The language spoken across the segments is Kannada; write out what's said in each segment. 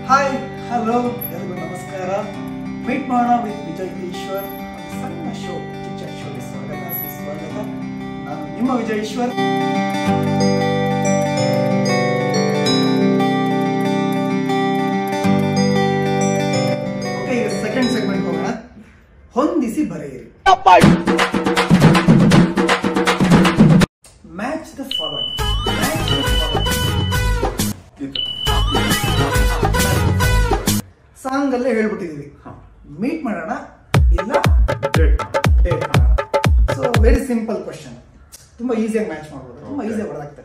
ಹಾಯ್ ಹಲೋ ಎಲ್ರಿಗೂ ನಮಸ್ಕಾರ ಮೀಟ್ ಮಾಡೋಣ ವಿತ್ ವಿಜಯ್ ಈಶ್ವರ್ ಒಂದು ಸಣ್ಣ ಶೋ ಚಿಚ್ಚ ಶೋಗೆ ಸ್ವಾಗತ ಸುಸ್ವಾಗತ ನಾನು ನಿಮ್ಮ ವಿಜಯ್ ಈಶ್ವರ್ ಓಕೆ ಈಗ ಸೆಕೆಂಡ್ ಸೆಗ್ಮೆಂಟ್ ಹೋಗೋಣ ಹೊಂದಿಸಿ ಬರೆಯಿರಿ match the following match the following song ಅಲ್ಲೇ ಹೇಳ್ಬಿಟ್ಟಿದೀವಿ ಮೀಟ್ ಮಾಡೋಣ ಇಲ್ಲ ಡೇಟ್ ಮಾಡೋಣ ಸೊ ವೆರಿ ಸಿಂಪಲ್ ಕ್ವಶನ್ ತುಂಬಾ ಈಸಿಯಾಗಿ ಮ್ಯಾಚ್ ಮಾಡ್ಬೋದು ತುಂಬಾ Okay. ಈಸಿಯಾಗಿ ಹೊಡೆದಾಕ್ತಾರೆ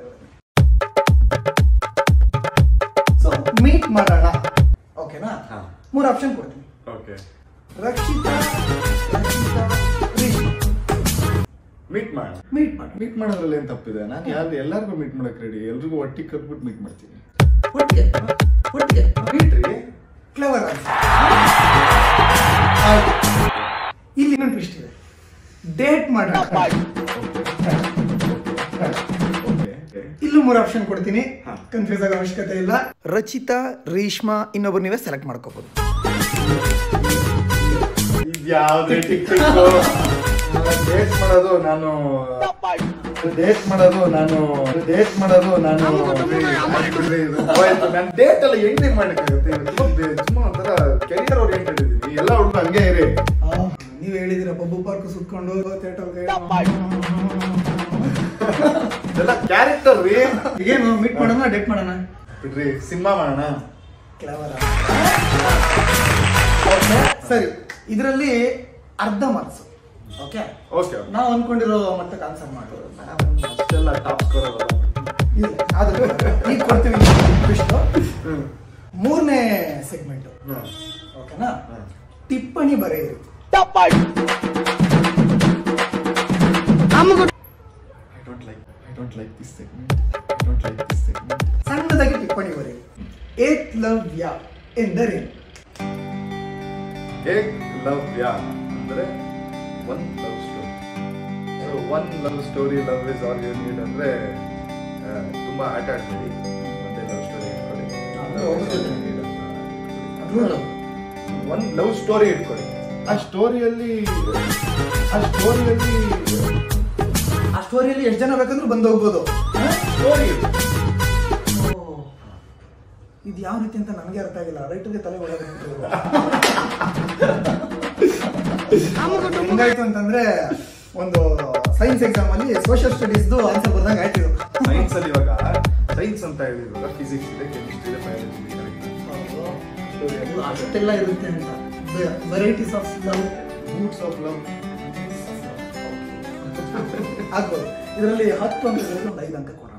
ಸೊ ಮೀಟ್ ಮಾಡೋಣ ಓಕೆನಾ ಹಾ. ಮೂರು ಆಪ್ಷನ್ ಕೊಡ್ತೀನಿ ಓಕೆ ರಕ್ಷಿತಾ ರಕ್ಷಿತಾ ರೇಷ್ಮಾ ಮೀಟ್ ಮಾಡೋಣ ಮೀಟ್ ಮಾಡೋಣ ಮೀಟ್ ಮಾಡೋದ್ರಲ್ಲಿ ಏನ್ ತಪ್ಪಿದೆ ನಾನು ಯಾರು ಎಲ್ಲರಿಗೂ ಮೀಟ್ ಮಾಡಕ್ ರೆಡಿ ಎಲ್ರಿಗೂ ಒಟ್ಟಿಗೆ ಕರ್ಬಿಟ್ಟು ಮೀಟ್ ಮಾಡ್ತೀನಿ ಒಟ್ಟಿಗೆ ಒಟ್ಟಿಗೆ ಮೀಟ್ ರೀ ಕ್ಲೆವರ್ ಇಲ್ಲಿ ಇನ್ನೊಂದು ಟ್ವಿಸ್ಟ್ ಇದೆ ಡೇಟ್ ಮಾಡೋಣ ಓಕೆ ಇಲ್ಲೂ ಮೂರು ಆಪ್ಷನ್ ಕೊಡ್ತೀನಿ ಹಾ. ಕನ್ಫ್ಯೂಸ್ ಆಗೋ ಅವಶ್ಯಕತೆ ಇಲ್ಲ ರಚಿತಾ ರೇಷ್ಮಾ ಇನ್ನೊಬ್ರು ನೀವೇ ಸೆಲೆಕ್ಟ್ ಮಾಡ್ಕೋಬಹುದು ಇದ್ಯಾವ್ದೇ ಟಿಕ್ ಡೇಟ್ ಮಾಡೋದು ನಾನು ಡೇಟ್ ಮಾಡೋದು ನಾನು ಡೇಟ್ ಮಾಡೋದು ನಾನು ನಾನು ಡೇಟ್ ಎಲ್ಲ ಹೆಂಗೆ ಮಾಡಕ್ಕಾಗುತ್ತೆ ತುಂಬಾ ಒಂಥರ ಕೆರಿಯರ್ ಓರಿಯೆಂಟೆಡ್ ಇದೀನಿ ಎಲ್ಲ ಹುಡುಗ ಹಂಗೆ ಇರಿ ನೀವ್ ಹೇಳಿದಿರ ಬಬ್ಬು ಪಾರ್ಕ್ ಸುತ್ಕೊಂಡು ಥಿಯೇಟರ್ಗೆ ಎಲ್ಲ ಕ್ಯಾರೆಕ್ಟರ್ ರೀ ಏನು ಮೀಟ್ ಮಾಡೋಣ ಡೇಟ್ ಮಾಡೋಣ ಬಿಡ್ರಿ ಸಿನಿಮಾ ಮಾಡೋಣ ಕ್ಲವರ್ ಸರಿ ಇದರಲ್ಲಿ ಅರ್ಧ ಮಾರ್ಕ್ಸ್ ಓಕೆ ಓಕೆ ನಾವು ಅನ್ಕೊಂಡಿರೋ ಮಟ್ಟಕ್ಕೆ ಆನ್ಸರ್ ಮಾಡೋದು ಅಷ್ಟೆಲ್ಲ ಟಾಪ್ ಸ್ಕೋರ್ ಇಲ್ಲ ಆದ್ರೆ ಈಗ ಕೊಡ್ತೀವಿ ಇಷ್ಟು ಮೂರನೇ ಸೆಗ್ಮೆಂಟ್ ಓಕೆನಾ ಟಿಪ್ಪಣಿ ಬರೆಯಿರಿ I don't like I don't like this segment I don't like this segment ಸಣ್ಣದಾಗಿ ಟಿಪ್ಪಣಿ ಬರೆಯಿರಿ ಏಕ್ಲವ್ಯ ಎಂದರೇನು ಏಕ್ ಲವ್ ಯಾ ಅಂದ್ರೆ one love story so one love story love is all you need ಅಂದ್ರೆ ಆ, ತುಂಬಾ ಆಟ ಆಡ್ಬೇಡಿ ಮತ್ತೆ ಲವ್ ಸ್ಟೋರಿ ಅಂದ್ರೆ ಹೋಗುತ್ತೆ. ಇಟ್ಕೊಳ್ಳಿ ಒನ್ ಲವ್ ಸ್ಟೋರಿ ಇಟ್ಕೊಳ್ಳಿ ಆ ಸ್ಟೋರಿಯಲ್ಲಿ ಆ ಸ್ಟೋರಿಯಲ್ಲಿ ಆ ಸ್ಟೋರಿಯಲ್ಲಿ ಎಷ್ಟು ಜನ ಬೇಕಂದ್ರೂ ಬಂದು ಹೋಗ್ಬೋದು ಸ್ಟೋರಿ ಇದು ಯಾವ ರೀತಿ ಅಂತ ನನಗೆ ಅರ್ಥ ಆಗಿಲ್ಲ ರೈಟರ್ಗೆ ತಲೆ ಒಳಗಾಗ್ಬಿಟ್ಟು ಹೆಂಗಾಯ್ತು ಅಂತಂದ್ರೆ ಒಂದು ಸೈನ್ಸ್ ಎಕ್ಸಾಮ್ ಅಲ್ಲಿ ಸೋಷಿಯಲ್ ಸ್ಟಡೀಸ್ದು ಆನ್ಸರ್ ಬರ್ದಂಗೆ ಆಯ್ತು ಇದು. ಸೈನ್ಸ್ ಅಲ್ಲಿ ಇವಾಗ ಸೈನ್ಸ್ ಅಂತ ಹೇಳಿದಾಗ ಫಿಸಿಕ್ಸ್ ಇದೆ ಕೆಮಿಸ್ಟ್ರಿ ಇದೆ ಬಯಾಲಜಿ ಇದೆ ಅದು ಅಷ್ಟೆಲ್ಲ ಇರುತ್ತೆ ಅಂತ varieties of love roots of love ಆಗ್ಬೋದು ಇದರಲ್ಲಿ ಹತ್ತು ಅಂಕಗಳಿಗೆ ಒಂದು ಐದು ಅಂಕ ಕೊಡೋಣ